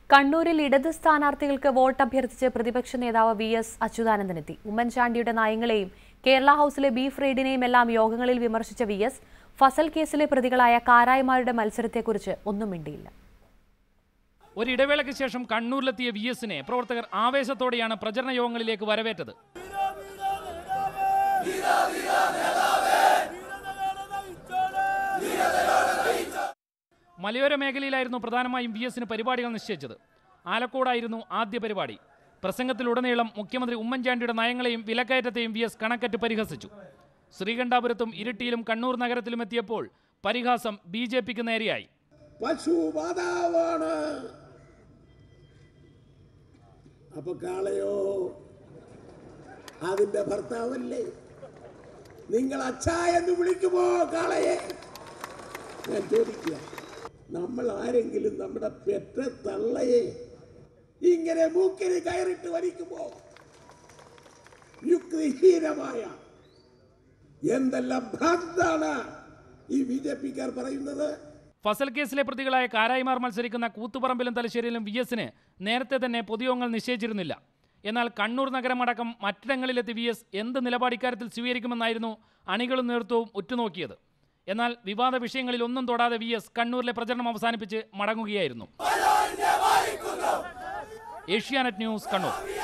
കണ്ണൂരിൽ ഇടത് സ്ഥാനാർത്ഥികൾക്ക് വോട്ട് അഭ്യർത്ഥിച്ച് പ്രതിപക്ഷ നേതാവ് വി എസ് അച്യുതാനന്ദനെത്തി ഉമ്മൻചാണ്ടിയുടെ നയങ്ങളെയും കേരള ഹൌസിലെ ബീഫ് റെയ്ഡിനെയും എല്ലാം യോഗങ്ങളിൽ വിമർശിച്ച വി എസ് ഫസൽ കേസിലെ പ്രതികളായ കാരായ്മാരുടെ മത്സരത്തെക്കുറിച്ച് ഒന്നും മിണ്ടിയില്ല ഒരിടവേളയ്ക്ക് ശേഷം കണ്ണൂരിലെത്തിയ വി എസിനെ പ്രവർത്തകർ ആവേശത്തോടെയാണ് പ്രചരണ യോഗങ്ങളിലേക്ക് വരവേറ്റത് മലയോര മേഖലയിലായിരുന്നു പ്രധാനമായും വി എസിന് പരിപാടികൾ നിശ്ചയിച്ചത് ആലക്കോടായിരുന്നു ആദ്യ പരിപാടി പ്രസംഗത്തിലുടനീളം മുഖ്യമന്ത്രി ഉമ്മൻചാണ്ടിയുടെ നയങ്ങളെയും വിലക്കയറ്റത്തെയും വി എസ് കണക്കറ്റ് പരിഹസിച്ചു ശ്രീകണ്ഠാപുരത്തും ഇരിട്ടിയിലും കണ്ണൂർ നഗരത്തിലും എത്തിയപ്പോൾ പരിഹാസം ബി ജെ പിക്ക് നേരെയായി പശു മാതാവാണ് അപ്പൊ കാളയോ അതിന്റെ ഭർത്താവല്ലേ നിങ്ങൾ അച്ഛ എന്ന് വിളിക്കുമോ കാളയെ ഞാൻ ചോദിക്കുക നമ്മൾ ആരെങ്കിലും നമ്മുടെ പെറ്റ തള്ളയെ ഇങ്ങനെ മൂക്കിന് കയറിട്ട് വലിക്കുമോ യുക്തിഹീനമായ എന്തെല്ലാം ഭ്രാന്താണ് ഈ ബി ജെ പിക്കാർ പറയുന്നത് ഫസൽ കേസിലെ പ്രതികളായ കാരായിമാർ മത്സരിക്കുന്ന കൂത്തുപറമ്പിലും തലശ്ശേരിയിലും വി എസിന് നേരത്തെ തന്നെ പൊതുയോഗങ്ങൾ നിശ്ചയിച്ചിരുന്നില്ല എന്നാൽ കണ്ണൂർ നഗരമടക്കം മറ്റിടങ്ങളിലെത്തി വി എസ് എന്ത് നിലപാട് ഇക്കാര്യത്തിൽ സ്വീകരിക്കുമെന്നായിരുന്നു അണികളും നേതൃത്വവും ഉറ്റുനോക്കിയത് എന്നാൽ വിവാദ വിഷയങ്ങളിൽ ഒന്നും തൊടാതെ വി എസ് കണ്ണൂരിലെ പ്രചരണം അവസാനിപ്പിച്ച് മടങ്ങുകയായിരുന്നു ഏഷ്യാനെറ്റ് ന്യൂസ് കണ്ണൂർ